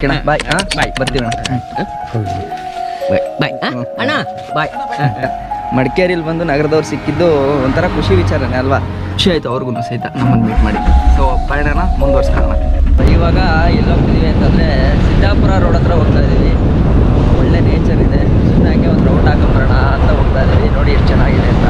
ಓಕೆನಾ ಬಾಯ್ ಹಾಂ ಬಾಯ್ ಬರ್ತೀವಿ ಅಣ್ಣ ಬಾಯ್ ಅಣ್ಣ ಬಾಯ್ ಮಡಿಕೇರಿಯಲ್ಲಿ ಬಂದು ನಗರದವ್ರು ಸಿಕ್ಕಿದ್ದು ಒಂಥರ ಖುಷಿ ವಿಚಾರನೇ ಅಲ್ವಾ ಖುಷಿ ಆಯ್ತು ಅವ್ರಿಗೂ ಸಹಿತ ನಮ್ಮನ್ನು ಮೀಟ್ ಮಾಡಿ ಸೊ ಪಯಣನ ಮುಂದುವರ್ಸ್ಕೊಳ್ಳೋಣ ಇವಾಗ ಎಲ್ಲಿ ಹೋಗ್ತಿದೀವಿ ಅಂತಂದರೆ ಸಿದ್ದಾಪುರ ರೋಡ್ ಹತ್ರ ಹೋಗ್ತಾ ಇದ್ದೀವಿ ಒಳ್ಳೆ ನೇಚರ್ ಇದೆ ಸುಮ್ಮನೆ ಹಂಗೆ ಒಂದು ರೌಂಡ್ ಹಾಕೊಂಬರೋಣ ಅಂತ ಹೋಗ್ತಾ ಇದ್ದೀವಿ ನೋಡಿ ಎಷ್ಟು ಚೆನ್ನಾಗಿದೆ ಅಂತ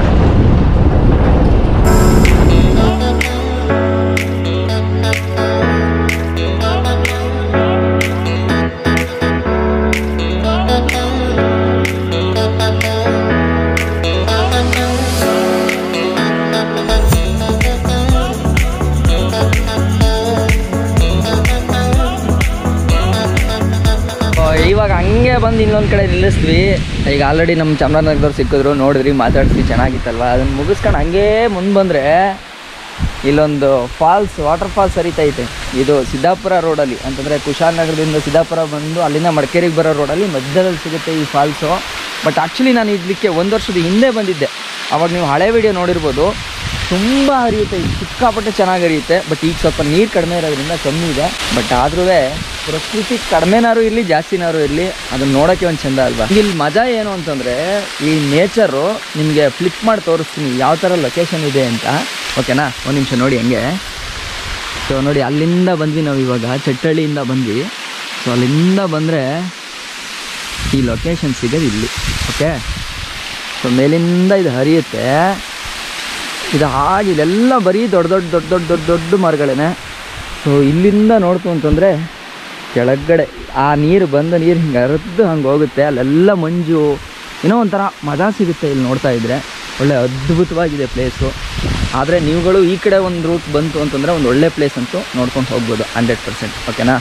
ಆ, ಇವಾಗ ಹಂಗೆ ಬಂದು ಇನ್ನೊಂದು ಕಡೆ ನಿಲ್ಲಿಸ್ದ್ವಿ ಈಗ ಆಲ್ರೆಡಿ ನಮ್ಮ ಚಾಮರಾಜನಗರದವ್ರು ಸಿಕ್ಕಿದ್ರು ನೋಡಿದ್ರಿ ಮಾತಾಡಿಸಿ ಚೆನ್ನಾಗಿತ್ತಲ್ವ ಅದನ್ನು ಮುಗಿಸ್ಕೊಂಡು ಹಂಗೇ ಮುಂದೆ ಬಂದರೆ ಇಲ್ಲೊಂದು ಫಾಲ್ಸ್ ವಾಟರ್ ಫಾಲ್ಸ್ ಹರಿತೈತೆ ಇದು ಸಿದ್ದಾಪುರ ರೋಡಲ್ಲಿ ಅಂತಂದರೆ ಕುಶಾಲನಗರದಿಂದ ಸಿದ್ದಾಪುರ ಬಂದು ಅಲ್ಲಿಂದ ಮಡಿಕೇರಿಗೆ ಬರೋ ರೋಡಲ್ಲಿ ಮಧ್ಯದಲ್ಲಿ ಸಿಗುತ್ತೆ ಈ ಫಾಲ್ಸು ಬಟ್ ಆ್ಯಕ್ಚುಲಿ ನಾನು ಇದಕ್ಕೆ ಒಂದು ವರ್ಷದ ಹಿಂದೆ ಬಂದಿದ್ದೆ ಅವಾಗ ನೀವು ಹಳೆ ವಿಡಿಯೋ ನೋಡಿರ್ಬೋದು ತುಂಬ ಹರಿಯುತ್ತೆ ಇದು ಸಿಕ್ಕಾಪಟ್ಟೆ ಚೆನ್ನಾಗಿ ಹರಿಯುತ್ತೆ ಬಟ್ ಈಗ ಸ್ವಲ್ಪ ನೀರು ಕಡಿಮೆ ಇರೋದ್ರಿಂದ ಕಮ್ಮಿ ಇದೆ ಬಟ್ ಆದ್ರೂ ಪ್ರಕೃತಿ ಕಡಿಮೆನಾರು ಇರಲಿ ಜಾಸ್ತಿನಾರು ಇರಲಿ ಅದನ್ನ ನೋಡೋಕ್ಕೆ ಒಂದು ಚಂದ ಅಲ್ವಾ ಇಲ್ಲಿ ಮಜಾ ಏನು ಅಂತಂದರೆ ಈ ನೇಚರು ನಿಮಗೆ ಫ್ಲಿಪ್ ಮಾಡಿ ತೋರಿಸ್ತೀನಿ ಯಾವ ಥರ ಲೊಕೇಶನ್ ಇದೆ ಅಂತ ಓಕೆನಾ ಒಂದು ನಿಮಿಷ ನೋಡಿ ಹಂಗೆ ಸೊ ನೋಡಿ ಅಲ್ಲಿಂದ ಬಂದ್ವಿ ನಾವು ಇವಾಗ ಚಟ್ಟಳ್ಳಿಯಿಂದ ಬಂದ್ವಿ ಸೊ ಅಲ್ಲಿಂದ ಬಂದರೆ ಈ ಲೊಕೇಶನ್ ಸಿಗೋದು ಇಲ್ಲಿ ಓಕೆ ಸೊ ಮೇಲಿಂದ ಇದು ಹರಿಯುತ್ತೆ ಇದು ಹಾಗೆ ಇಲ್ಲೆಲ್ಲ ಬರೀ ದೊಡ್ಡ ದೊಡ್ಡ ದೊಡ್ಡ ದೊಡ್ಡ ದೊಡ್ಡ ದೊಡ್ಡ ಮರಗಳೇನೆ ಸೊ ಇಲ್ಲಿಂದ ನೋಡ್ತು ಅಂತಂದರೆ ಕೆಳಗಡೆ ಆ ನೀರು ಬಂದ ನೀರು ಹಿಂಗೆ ಹರಿದು ಹಂಗೆ ಹೋಗುತ್ತೆ ಅಲ್ಲೆಲ್ಲ ಮಂಜು ಏನೋ ಒಂಥರ ಮಜಾ ಸಿಗುತ್ತೆ ಇಲ್ಲಿ ನೋಡ್ತಾ ಇದ್ದರೆ ಒಳ್ಳೆ ಅದ್ಭುತವಾಗಿದೆ ಪ್ಲೇಸು ಆದರೆ ನೀವುಗಳು ಈ ಕಡೆ ಒಂದು ರೂಟ್ ಬಂತು ಅಂತಂದರೆ ಒಂದು ಒಳ್ಳೆ ಪ್ಲೇಸ್ ಅಂತೂ ನೋಡ್ಕೊಂಡು ಹೋಗ್ಬೋದು ಹಂಡ್ರೆಡ್ ಪರ್ಸೆಂಟ್ ಓಕೆನಾ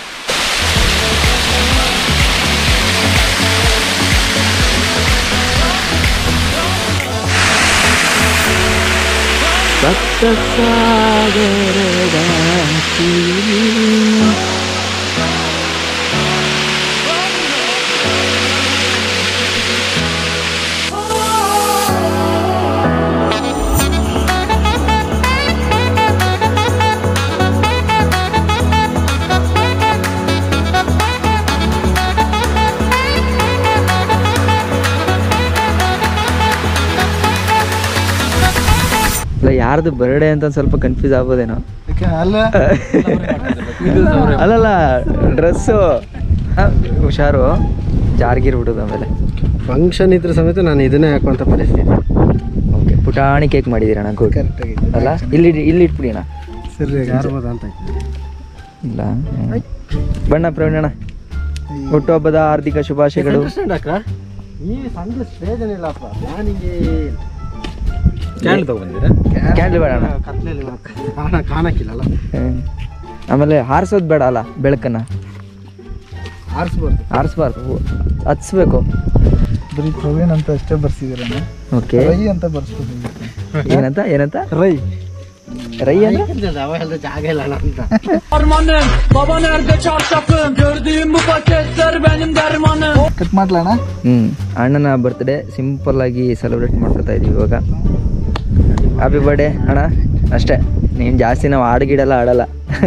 ಸಪ್ತ ಸಾಗರದ ತೀರ. ಅಲ್ಲ ಯಾರ್ದು ಬರ್ಡೇ ಅಂತ ಒಂದ್ ಸ್ವಲ್ಪ ಕನ್ಫ್ಯೂಸ್ ಆಗ್ಬೋದೇನೋ ಅಲ್ಲ ಅಲ್ಲಲ್ಲ ಡ್ರೆಸ್ಸು ಹುಷಾರು ಜಾರ್ಗಿರ್ ಬಿಡೋದು ಆಮೇಲೆ ಫಂಕ್ಷನ್ ಇದ್ರ ಸಮೇತ ನಾನು ಇದನ್ನೇ ಹಾಕುವಂತ ಪರಿಸ್ಥಿತಿ ಓಕೆ ಪುಟಾಣಿ ಕೇಕ್ ಮಾಡಿದ್ದೀರಣ್ಣ ಗುಡ್ ಕರೆಕ್ಟ್ ಆಗಿ ಅಲ್ಲ ಇಲ್ಲಿ ಇಲ್ಲಿ ಇಟ್ಬಿಡಿ ಅಣ್ಣ ಸರಿ ಆರ್ಬೋದು ಅಂತ ಇಲ್ಲ ಹ್ಮ್. ಬಣ್ಣ ಪ್ರವೀಣಣ್ಣ ಹುಟ್ಟುಹಬ್ಬದ ಹಾರ್ದಿಕ ಶುಭಾಶಯಗಳು ಈ ಸಣ್ಣ ಸ್ಟೇಜ್ ಏನಿಲ್ಲಪ್ಪ ಪ್ಲಾನಿಂಗ್ ಕ್ಯಾಂಡಲ್ ತಗೊಂಡಿದ್ದೀರಾ ಕ್ಯಾಂಡಲ್ ಬೇಡ ಅಣ್ಣ ಕತ್ಲೆಯಲ್ಲಿ ಕಾಣ ಕಾಣಕ್ಕಿಲ್ಲಲ್ಲ ಹ್ಮ್. ಆಮೇಲೆ ಹಾರಿಸೋದು ಬೇಡ ಅಲ್ಲ ಬೆಳಕನ್ನ ಆರಿಸ್ಬಾರ್ದು ಹಾರಿಸ್ಬಾರ್ದು ಹಚ್ಬೇಕು ಬರೀ ಪ್ರವೀಣ್ ಅಂತ ಅಷ್ಟೇ ಬರ್ಸಿದ್ದೀರಣ್ಣ ಓಕೆ ರೈ ಅಂತ ಬರ್ಸ್ಬೋದು ಏನಂತ ಏನಂತ ರೈ ರೈ ಅಂದ್ರೆ ಅವೆಲ್ಲ ಜಾಗ ಇಲ್ಲ ಅಣ್ಣ ಅಂತ ಕಟ್ ಮಾಡ್ಲಣ್ಣ ಹ್ಮ್ ಅಣ್ಣನ ಬರ್ತ್ಡೇ ಸಿಂಪಲ್ ಆಗಿ ಸೆಲೆಬ್ರೇಟ್ ಮಾಡ್ಕೊತಾ ಇದೀವಿ ಇವಾಗ ಹ್ಯಾಪಿ ಬರ್ಡೇ ಅಣ್ಣ ಅಷ್ಟೇ ನೀನು ಜಾಸ್ತಿ ನಾವು ಹಾಡು ಗೀಡೆಲ್ಲ ಆಡಲ್ಲ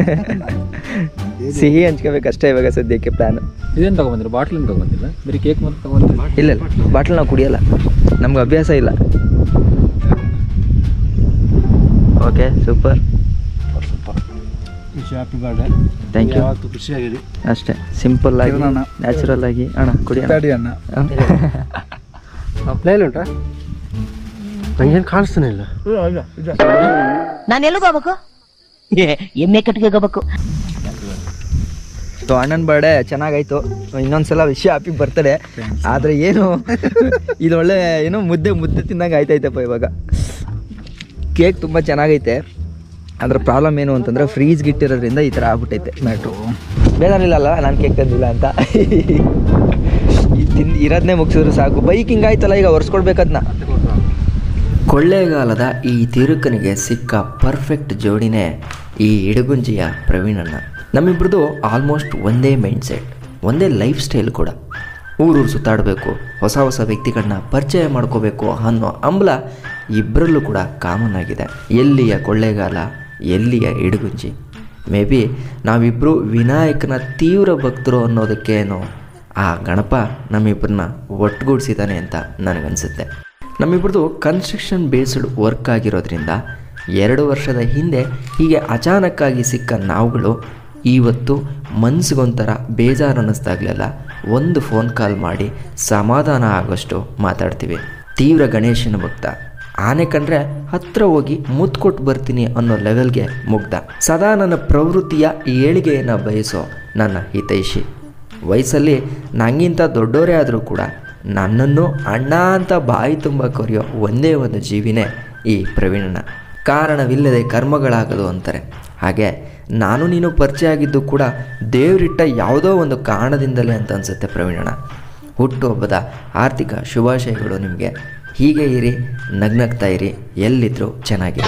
ಸಿಹಿ ಹಂಚ್ಕೋಬೇಕಷ್ಟೇ ಇವಾಗ ಸದ್ಯಕ್ಕೆ ಪ್ಲ್ಯಾನ್ ಇದೇನು ತಗೊಂಬಂದಿರ ಬಾಟ್ಲಿನ ತಗೊಂಡಿಲ್ಲ ಬರೀ ಕೇಕ್ ಮಾತ್ರ ತಗೊಂಡಿಲ್ಲ ಇಲ್ಲ ಇಲ್ಲ ಬಾಟ್ಲ್ ನಾವು ಕುಡಿಯಲ್ಲ ನಮ್ಗೆ ಅಭ್ಯಾಸ ಇಲ್ಲ okay super happy birthday thank you ಯಾವತ್ತು ಖುಷಿಯಾಗಿರಿ ಅಷ್ಟೇ ಸಿಂಪಲ್ ಆಗಿ ಇವ್ನಣ್ಣ. ನ್ಯಾಚುರಲ್ ಆಗಿ ಅಣ್ಣ ಕುಡಿಯೋಣ ತಡಿ ಅಣ್ಣ ಪ್ಲೇನ್ ಉಂಟಾ ನಂಗೇನು ಕಾಣಿಸ್ತಾನೆ ಇಲ್ಲ ನಾನು ಎಲ್ಲಿಗೆ ಹೋಗ್ಬೇಕು ಎಮ್ಮೆ ಕಟ್ಟಿಗೆ ಹೋಗ್ಬೇಕು ಸೊ ಅಣ್ಣನ ಬರ್ಡೇ ಚೆನ್ನಾಗಾಯ್ತು ಇನ್ನೊಂದ್ಸಲ ವಿಷಯ ಹ್ಯಾಪಿ ಬರ್ತಡೆ ಆದರೆ ಏನು ಇದು ಒಳ್ಳೆ ಏನೋ ಮುದ್ದೆ ಮುದ್ದೆ ತಿಂದಂಗೆ ಆಯ್ತೈತಪ್ಪ ಇವಾಗ ಕೇಕ್ ತುಂಬ ಚೆನ್ನಾಗೈತೆ ಅದ್ರ ಪ್ರಾಬ್ಲಮ್ ಏನು ಅಂತಂದ್ರೆ ಫ್ರೀಜ್ಗೆ ಇಟ್ಟಿರೋದ್ರಿಂದ ಈ ಥರ ಆಗ್ಬಿಟ್ಟೈತೆ ಮ್ಯಾಟ್ರು ಬೇಜಾರಿಲ್ಲಲ್ಲ ನಾನು ಕೇಕ್ ತಂದಿಲ್ಲ ಅಂತ ಈ ತಿನ್ ಇರೋದನ್ನೇ ಮುಗಿಸಿದ್ರು ಸಾಕು ಬೈಕ್ ಹಿಂಗಾಯ್ತಲ್ಲ ಈಗ ಒರೆಸ್ಕೊಡ್ಬೇಕದ್ನ ಕೊಳ್ಳೇಗಾಲದ ಈ ತಿರುಕನಿಗೆ ಸಿಕ್ಕ ಪರ್ಫೆಕ್ಟ್ ಜೋಡಿನೇ ಈ ಇಡಗುಂಜಿಯ ಪ್ರವೀಣಣ್ಣ ನಮ್ಮಿಬ್ರದ್ದು ಆಲ್ಮೋಸ್ಟ್ ಒಂದೇ ಮೈಂಡ್ ಸೆಟ್ ಒಂದೇ ಲೈಫ್ ಸ್ಟೈಲ್ ಕೂಡ ಊರೂರು ಸುತ್ತಾಡಬೇಕು ಹೊಸ ಹೊಸ ವ್ಯಕ್ತಿಗಳನ್ನ ಪರಿಚಯ ಮಾಡ್ಕೋಬೇಕು ಅನ್ನೋ ಹಂಬಲ ಇಬ್ಬರಲ್ಲೂ ಕೂಡ ಕಾಮನ್ ಆಗಿದೆ ಎಲ್ಲಿಯ ಕೊಳ್ಳೇಗಾಲ ಎಲ್ಲಿಯ ಇಡಗುಂಜಿ ಮೇ ಬಿ ನಾವಿಬ್ಬರು ವಿನಾಯಕನ ತೀವ್ರ ಭಕ್ತರು ಅನ್ನೋದಕ್ಕೇನು ಆ ಗಣಪ ನಮ್ಮಿಬ್ಬರನ್ನ ಒಟ್ಟುಗೂಡಿಸಿದ್ದಾನೆ ಅಂತ ನನಗನ್ಸುತ್ತೆ ನಮ್ಮಿಬ್ಬರದು ಕನ್ಸ್ಟ್ರಕ್ಷನ್ ಬೇಸ್ಡ್ ವರ್ಕ್ ಆಗಿರೋದ್ರಿಂದ ಎರಡು ವರ್ಷದ ಹಿಂದೆ ಹೀಗೆ ಅಚಾನಕ್ಕಾಗಿ ಸಿಕ್ಕ ನಾವುಗಳು ಇವತ್ತು ಮನ್ಸಿಗೊಂಥರ ಬೇಜಾರು ಅನ್ನಿಸ್ದಾಗಲೆಲ್ಲ ಒಂದು ಫೋನ್ ಕಾಲ್ ಮಾಡಿ ಸಮಾಧಾನ ಆಗೋಷ್ಟು ಮಾತಾಡ್ತೀವಿ ತೀವ್ರ ಗಣೇಶನ ಭಕ್ತ ಆನೆ ಕಂಡ್ರೆ ಹತ್ರ ಹೋಗಿ ಮುತ್ತು ಕೊಟ್ಟು ಬರ್ತೀನಿ ಅನ್ನೋ ಲೆವೆಲ್ಗೆ ಮುಗ್ಧ ಸದಾ ನನ್ನ ಪ್ರವೃತ್ತಿಯ ಏಳಿಗೆಯನ್ನು ಬಯಸೋ ನನ್ನ ಹಿತೈಷಿ ವಯಸ್ಸಲ್ಲಿ ನಂಗಿಂತ ದೊಡ್ಡವರೇ ಆದರೂ ಕೂಡ ನನ್ನನ್ನು ಅಣ್ಣ ಅಂತ ಬಾಯಿ ತುಂಬ ಕೊರೆಯೋ ಒಂದೇ ಒಂದು ಜೀವಿನೇ ಈ ಪ್ರವೀಣನ ಕಾರಣವಿಲ್ಲದೆ ಕರ್ಮಗಳಾಗದು ಅಂತಾರೆ ಹಾಗೆ ನಾನು ನೀನು ಪರಿಚಯ ಆಗಿದ್ದು ಕೂಡ ದೇವರಿಟ್ಟ ಯಾವುದೋ ಒಂದು ಕಾರಣದಿಂದಲೇ ಅಂತ ಅನಿಸುತ್ತೆ ಪ್ರವೀಣನ ಹುಟ್ಟುಹಬ್ಬದ ಆರ್ಥಿಕ ಶುಭಾಶಯಗಳು ನಿಮಗೆ ಹೀಗೆ ಇರಿ ನಗ್ನಗ್ತಾ ಇರಿ ಎಲ್ಲಿದ್ದರೂ ಚೆನ್ನಾಗಿರಿ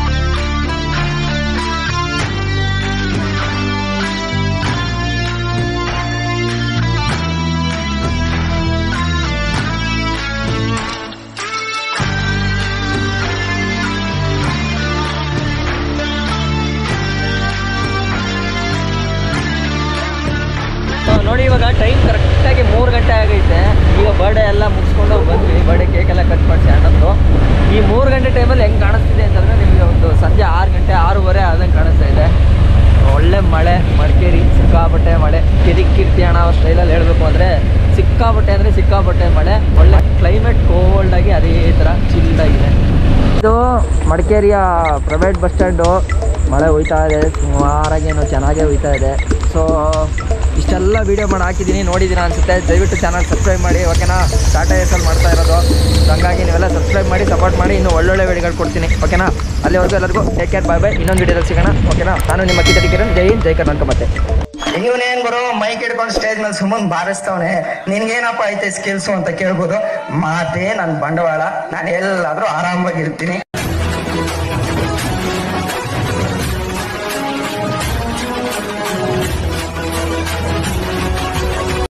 ಸೊ ನೋಡಿ ಇವಾಗ ಟೈಮ್ ಕರೆಕ್ಟಾಗಿ ಮೂರು ಗಂಟೆ ಆಗೈತೆ ಈಗ ಬರ್ಡೇ ಎಲ್ಲ ಮುಗಿಸ್ಕೊಂಡು ಬಂದ್ವಿ ಬರ್ಡೇ ಕೇಕ್ ಎಲ್ಲ ಕಟ್ ಮಾಡಿಸಿ ಅಣ್ಣಂದು ಈ ಮೂರು ಗಂಟೆ ಟೈಮಲ್ಲಿ ಹೆಂಗೆ ಕಾಣಿಸ್ತಿದೆ ಅಂತಂದರೆ ನಿಮಗೆ ಒಂದು ಸಂಜೆ ಆರು ಗಂಟೆ ಆರೂವರೆ ಆದಂಗೆ ಕಾಣಿಸ್ತಾ ಇದೆ ಒಳ್ಳೆ ಮಳೆ ಮಡಿಕೇರಿ ಸಿಕ್ಕಾಪಟ್ಟೆ ಮಳೆ ಕಿರಿಕಿರ್ತಿ ಅಣ್ಣ ಅವ್ರ ಸ್ಟೈಲಲ್ಲಿ ಹೇಳಬೇಕು ಅಂದರೆ ಸಿಕ್ಕಾಪಟ್ಟೆ ಅಂದರೆ ಸಿಕ್ಕಾಪಟ್ಟೆ ಮಳೆ ಒಳ್ಳೆ ಕ್ಲೈಮೇಟ್ ಕೋಲ್ಡಾಗಿ ಅದೇ ಥರ ಚಿಲ್ಡಾಗಿದೆ ಇದು ಮಡಿಕೇರಿಯ ಪ್ರೈವೇಟ್ ಬಸ್ ಸ್ಟ್ಯಾಂಡು ಮಳೆ ಹೋಯ್ತಾ ಇದೆ ಸುಮಾರಾಗೇನು ಚೆನ್ನಾಗೇ ಹೋಯ್ತಾ ಇದೆ ಸೊ ಇಷ್ಟೆಲ್ಲ ವೀಡಿಯೋ ಮಾಡಿ ಹಾಕಿದ್ದೀನಿ ನೋಡಿದ್ದೀರಾ ಅನಿಸುತ್ತೆ ದಯವಿಟ್ಟು ಚಾನಲ್ ಸಬ್ಸ್ಕ್ರೈಬ್ ಮಾಡಿ ಓಕೆನಾ ಟಾಟಾ ಎಸ್ ಮಾಡ್ತಾ ಇರೋದು So ಹಂಗಾಗಿ ನೀವೆಲ್ಲ ಸಬ್ಸ್ಕ್ರೈಬ್ ಮಾಡಿ ಸಪೋರ್ಟ್ ಮಾಡಿ ಇನ್ನೂ ಒಳ್ಳೊಳ್ಳೆ ವೀಡಿಯೋಗಳು ಕೊಡ್ತೀನಿ ಓಕೆನಾ ಅಲ್ಲಿವರೆಗೂ ಎಲ್ಲರಿಗೂ ಟೇಕ್ ಕೇರ್ ಬಾಯ್ ಬಾಯ್ ಇನ್ನೊಂದು ವೀಡಿಯೋದಲ್ಲಿ ಸಿಗೋಣ ಓಕೆನಾ ನಾನು ನಿಮ್ಮ ಕಿತ್ತಡಿ ಕಿರಣ್ ಜೈ ಹಿಂದ್ ಜೈ ಕರ್ನಾಟಕ ಮತ್ತೆ ಇವನೇನ್ ಬರೋ ಮೈಕ್ ಹಿಡ್ಕೊಂಡು ಸ್ಟೇಜ್ ಮೇಲೆ ಸುಮ್ಮನೆ ಬಾರಿಸ್ತವನೆ ನಿನ್ಗೇನಪ್ಪ ಐತೆ ಸ್ಕಿಲ್ಸು ಅಂತ ಕೇಳ್ಬೋದು ಮಾತೇ ನನ್ ಬಂಡವಾಳ ನಾನು ಎಲ್ಲಾದ್ರೂ ಆರಾಮಾಗಿರ್ತೀನಿ